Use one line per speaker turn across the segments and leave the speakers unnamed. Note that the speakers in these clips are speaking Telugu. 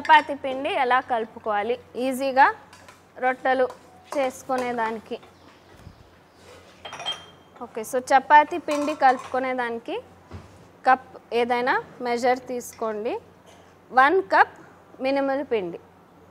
చపాతీ పిండి ఎలా కలుపుకోవాలి ఈజీగా రొట్టెలు చేసుకునేదానికి ఓకే సో చపాతీ పిండి కలుపుకునేదానికి కప్ ఏదైనా మెజర్ తీసుకోండి వన్ కప్ మినిమల్ పిండి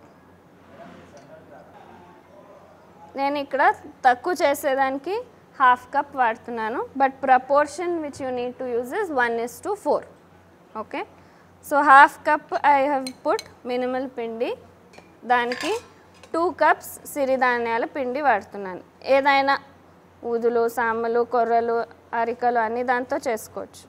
నేను ఇక్కడ తక్కువ చేసేదానికి హాఫ్ కప్ వాడుతున్నాను but proportion which you need to use is one is to four okay so half cup I have put minimal పిండి దానికి టూ కప్స్ సిరిధాన్యాల పిండి వాడుతున్నాను ఏదైనా ఊదులు సామలు కొర్రలు అరికలు అన్ని దాంతో చేసుకోవచ్చు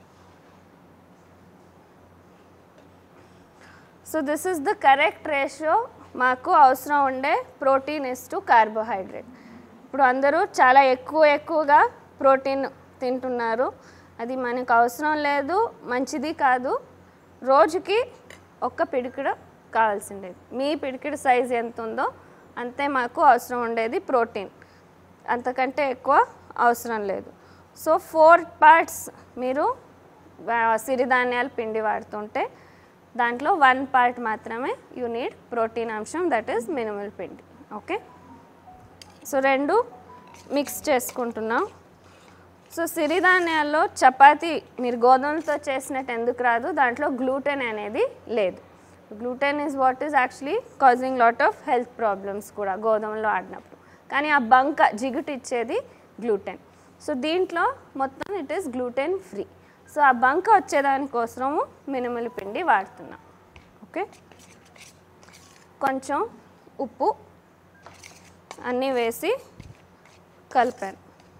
so this is the correct ratio మాకు అవసరం ఉండే ప్రోటీన్ ఇస్ టు కార్బోహైడ్రేట్ ఇప్పుడు అందరూ చాలా ఎక్కువ ఎక్కువగా ప్రోటీన్ తింటున్నారు అది మనకు అవసరం లేదు మంచిది కాదు రోజుకి ఒక్క పిడికిడు కావాల్సిండేది మీ పిడికిడు సైజ్ ఎంత ఉందో అంతే మాకు అవసరం ఉండేది ప్రోటీన్ అంతకంటే ఎక్కువ అవసరం లేదు సో ఫోర్ పార్ట్స్ మీరు వా- సిరిధాన్యాల పిండి వాడుతుంటే దాంట్లో వన్ పార్ట్ మాత్రమే యూ నీడ్ ప్రోటీన్ అంశం దట్ ఈస్ మినిమల్ పిండి ఓకే సో రెండు మిక్స్ చేసుకుంటున్నాం సో సిరిధాన్యాల్లో చపాతీ మీరు గోధుమలతో చేసినట్టు ఎందుకు రాదు దాంట్లో గ్లూటెన్ అనేది లేదు gluten is what is actually causing lot of health problems కూడా గోధుమలో ఆడినప్పుడు కానీ ఆ బంక జిగుటు ఇచ్చేది గ్లూటెన్ సో దీంట్లో మొత్తం it is gluten free so ఆ బంక వచ్చేదానికోసము మినిమల్ పిండి వాడుతున్నాం ఓకే కొంచెం ఉప్పు అన్నీ వేసి కలిపాను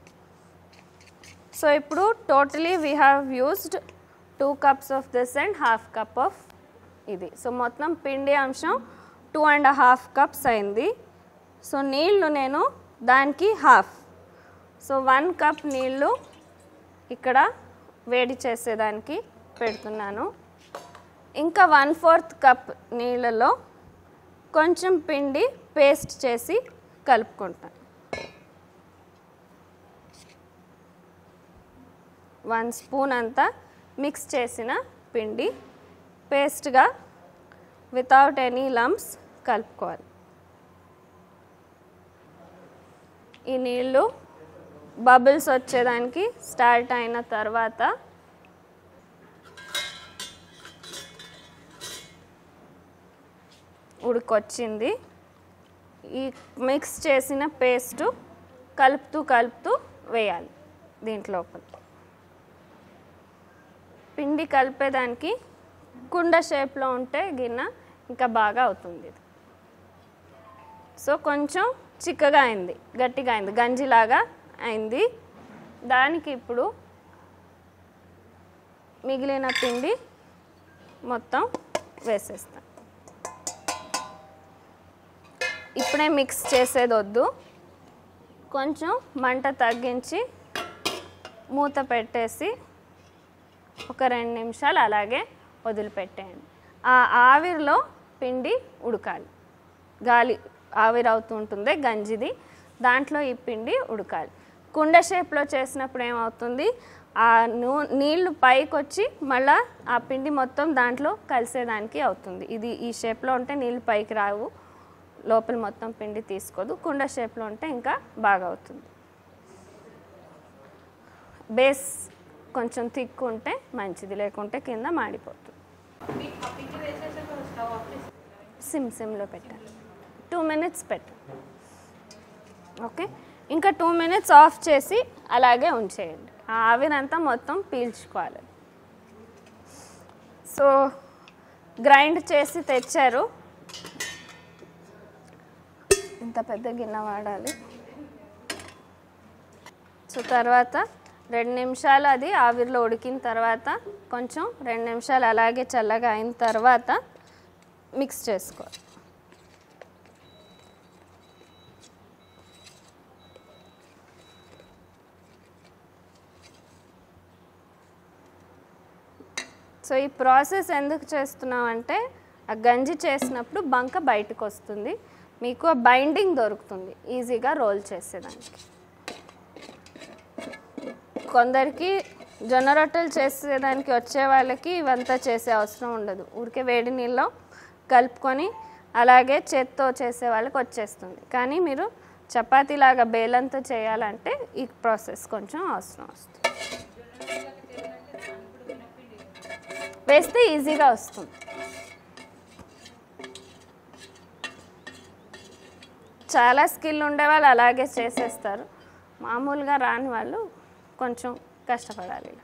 సో ఇప్పుడు totally we have used two cups of this and half cup of ఇది సో మొత్తం పిండి అంశం టూ అండ్ హాఫ్ కప్స్ అయింది సో నీళ్ళు నేను దానికి హాఫ్ సో వన్ కప్ నీళ్ళు ఇక్కడ వేడి చేసేదానికి పెడుతున్నాను ఇంకా వన్ ఫోర్త్ కప్ నీళ్ళలో కొంచెం పిండి పేస్ట్ చేసి కలుపుకుంటాను వన్ స్పూన్ అంతా మిక్స్ చేసిన పిండి పేస్ట్గా వితౌట్ ఎనీ లంప్స్ కలుపుకోవాలి ఈ నీళ్ళు బబుల్స్ వచ్చేదానికి స్టార్ట్ అయిన తర్వాత ఉడికొచ్చింది ఈ మిక్స్ చేసిన పేస్టు కలుపుతూ కలుపుతూ వేయాలి దీంట్లోపల పిండి కలిపేదానికి కుండ షేప్లో ఉంటే గిన్నె ఇంకా బాగా అవుతుంది ఇది సో కొంచెం చిక్కగా అయింది గట్టిగా అయింది గంజిలాగా అయింది దానికి ఇప్పుడు మిగిలిన పిండి మొత్తం వేసేస్తాం ఇప్పుడే మిక్స్ చేసేది వద్దు కొంచెం మంట తగ్గించి మూత పెట్టేసి ఒక రెండు నిమిషాలు అలాగే వదిలిపెట్టేయండి ఆ ఆవిరిలో పిండి ఉడకాలి గాలి ఆవిరి అవుతూ ఉంటుంది గంజిది దాంట్లో ఈ పిండి ఉడకాలి కుండ షేప్లో చేసినప్పుడు ఏమవుతుంది ఆ నూ నీళ్లు పైకి వచ్చి మళ్ళా ఆ పిండి మొత్తం దాంట్లో కలిసేదానికి అవుతుంది ఇది ఈ షేప్లో ఉంటే నీళ్ళు పైకి రావు లోపల మొత్తం పిండి తీసుకోదు కుండ షేప్లో ఉంటే ఇంకా బాగా అవుతుంది బేస్ కొంచెం థిక్ ఉంటే మంచిది లేకుంటే కింద మాడిపోతుంది సిమ్ సిమ్లో పెట్టాలి టూ మినిట్స్ పెట్టు ఓకే ఇంకా టూ మినిట్స్ ఆఫ్ చేసి అలాగే ఉంచేయండి ఆ ఆవిరంతా మొత్తం పీల్చుకోవాలి సో గ్రైండ్ చేసి తెచ్చారు ఇంత పెద్ద గిన్నె వాడాలి సో తర్వాత రెండు నిమిషాలు అది ఆవిరిలో ఉడికిన తర్వాత కొంచెం రెండు నిమిషాలు అలాగే చల్లగా అయిన తర్వాత మిక్స్ చేసుకోవాలి సో ఈ ప్రాసెస్ ఎందుకు చేస్తున్నామంటే ఆ గంజి చేసినప్పుడు బంక బయటకు వస్తుంది మీకు ఆ బైండింగ్ దొరుకుతుంది ఈజీగా రోల్ చేసేదానికి కొందరికి జొన్న రొట్టెలు చేసేదానికి వచ్చే వాళ్ళకి ఇవంతా చేసే అవసరం ఉండదు ఊరికే వేడి నీళ్ళలో కలుపుకొని అలాగే చేత్తో చేసే వాళ్ళకి వచ్చేస్తుంది కానీ మీరు చపాతీలాగా బేలంతో చేయాలంటే ఈ ప్రాసెస్ కొంచెం అవసరం వస్తుంది వేస్తే ఈజీగా వస్తుంది చాలా స్కిల్ ఉండే వాళ్ళు అలాగే చేసేస్తారు మామూలుగా రాని వాళ్ళు కొంచెం కష్టపడాలి ఇలా.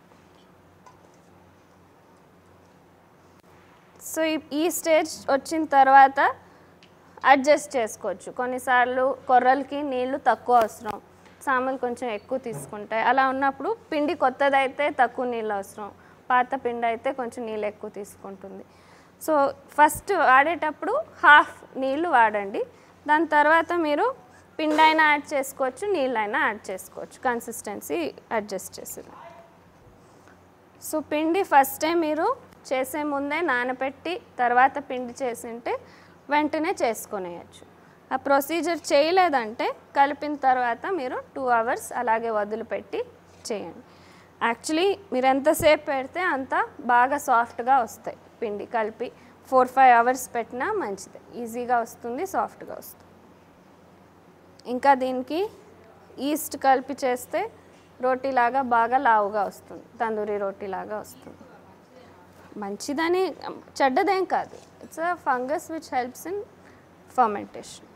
సో ఈ- ఈ స్టేజ్ వచ్చిన తర్వాత అడ్జస్ట్ చేసుకోవచ్చు కొన్నిసార్లు కొర్రలకి నీళ్లు తక్కువ అవసరం సామాన్లు కొంచెం ఎక్కువ తీసుకుంటాయి అలా ఉన్నప్పుడు పిండి కొత్తదైతే తక్కువ నీళ్ళు అవసరం పాత పిండి అయితే కొంచెం నీళ్ళు ఎక్కువ తీసుకుంటుంది సో ఫస్ట్ వాడేటప్పుడు హాఫ్ నీళ్ళు వాడండి దాని తర్వాత మీరు పిండి అయినా యాడ్ చేసుకోవచ్చు నీళ్ళైనా యాడ్ చేసుకోవచ్చు కన్సిస్టెన్సీ అడ్జస్ట్ చేసేది సో పిండి ఫస్టే మీరు చేసే ముందే నానబెట్టి తర్వాత పిండి చేసింటే వెంటనే చేసుకునేయచ్చు ఆ ప్రొసీజర్ చేయలేదంటే కలిపిన తర్వాత మీరు టూ అవర్స్ అలాగే వదిలిపెట్టి చేయండి యాక్చువల్లీ మీరు ఎంతసేపు పెడితే అంత బాగా సాఫ్ట్గా వస్తాయి పిండి కలిపి ఫోర్ ఫైవ్ అవర్స్ పెట్టినా మంచిది ఈజీగా వస్తుంది సాఫ్ట్గా వస్తుంది ఇంకా దీనికి ఈస్ట్ కలిపి చేస్తే రోటీలాగా బాగా లావుగా వస్తుంది తందూరి రోటీలాగా వస్తుంది మంచిదని చెడ్డదేం కాదు it's a fungus which helps in fermentation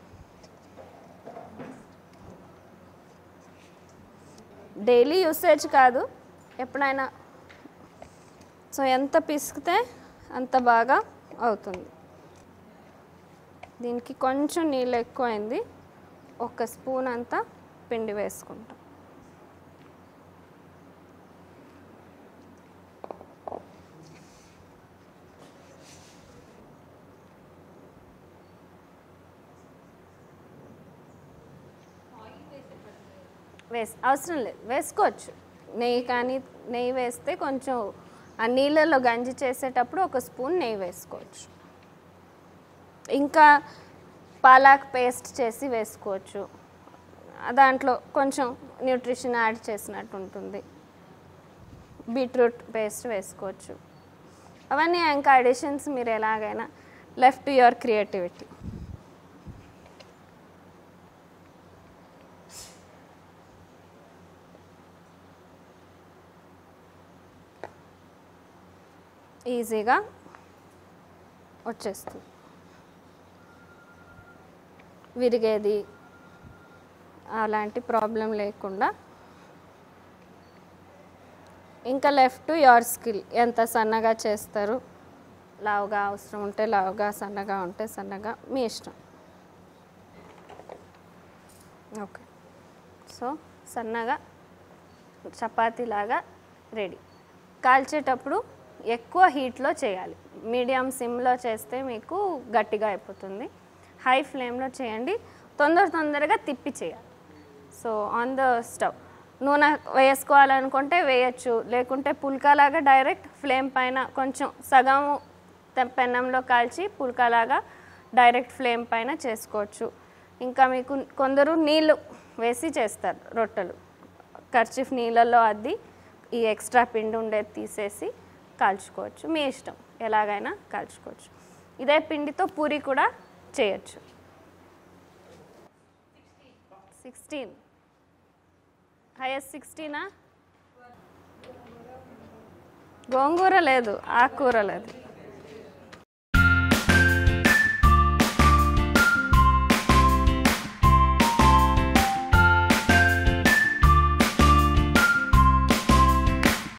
daily usage కాదు ఎప్పుడైనా సో ఎంత పిసికితే అంత బాగా అవుతుంది దీనికి కొంచెం నీళ్ళు ఎక్కువైంది ఒక స్పూన్ అంతా పిండి వేసుకుంటాం వేస్ అవసరం లేదు వేసుకోవచ్చు నెయ్యి కానీ నెయ్యి వేస్తే కొంచెం ఆ నీళ్ళలో గంజి చేసేటప్పుడు ఒక స్పూన్ నెయ్యి వేసుకోవచ్చు ఇంకా పాలాక్ పేస్ట్ చేసి వేసుకోవచ్చు దాంట్లో కొంచెం న్యూట్రిషన్ యాడ్ చేసినట్టు ఉంటుంది బీట్రూట్ పేస్ట్ వేసుకోవచ్చు అవన్నీ ఇంకా అడిషన్స్ మీరు ఎలాగైనా లెఫ్ట్ యువర్ క్రియేటివిటీ ఈజీగా వచ్చేస్తుంది విరిగేది అలాంటి ప్రాబ్లం లేకుండా ఇంకా లెఫ్ట్ యువర్ స్కిల్ ఎంత సన్నగా చేస్తారు లావుగా అవసరం ఉంటే లావుగా సన్నగా ఉంటే సన్నగా మీ ఇష్టం ఓకే సో సన్నగా చపాతీలాగా రెడీ కాల్చేటప్పుడు ఎక్కువ హీట్లో చేయాలి మీడియం సిమ్లో చేస్తే మీకు గట్టిగా అయిపోతుంది హై ఫ్లేమ్లో చేయండి తొందర తొందరగా తిప్పి చేయాలి సో ఆన్ ద స్టవ్ నూనె వేసుకోవాలనుకుంటే వేయచ్చు లేకుంటే పుల్కాలాగా డైరెక్ట్ ఫ్లేమ్ పైన కొంచెం సగం తె- పెన్నంలో కాల్చి పుల్కాలాగా డైరెక్ట్ ఫ్లేమ్ పైన చేసుకోవచ్చు ఇంకా మీకు కొందరు నీళ్ళు వేసి చేస్తారు రొట్టెలు కర్చీఫ్ నీళ్ళల్లో అద్ది ఈ ఎక్స్ట్రా పిండి ఉండేది తీసేసి కాల్చుకోవచ్చు మీ ఇష్టం ఎలాగైనా కాల్చుకోవచ్చు ఇదే పిండితో పూరి కూడా చేయొచ్చు సిక్స్టీన్ హైయెస్ట్ సిక్స్టీనా గోంగూర లేదు ఆకుకూర లేదు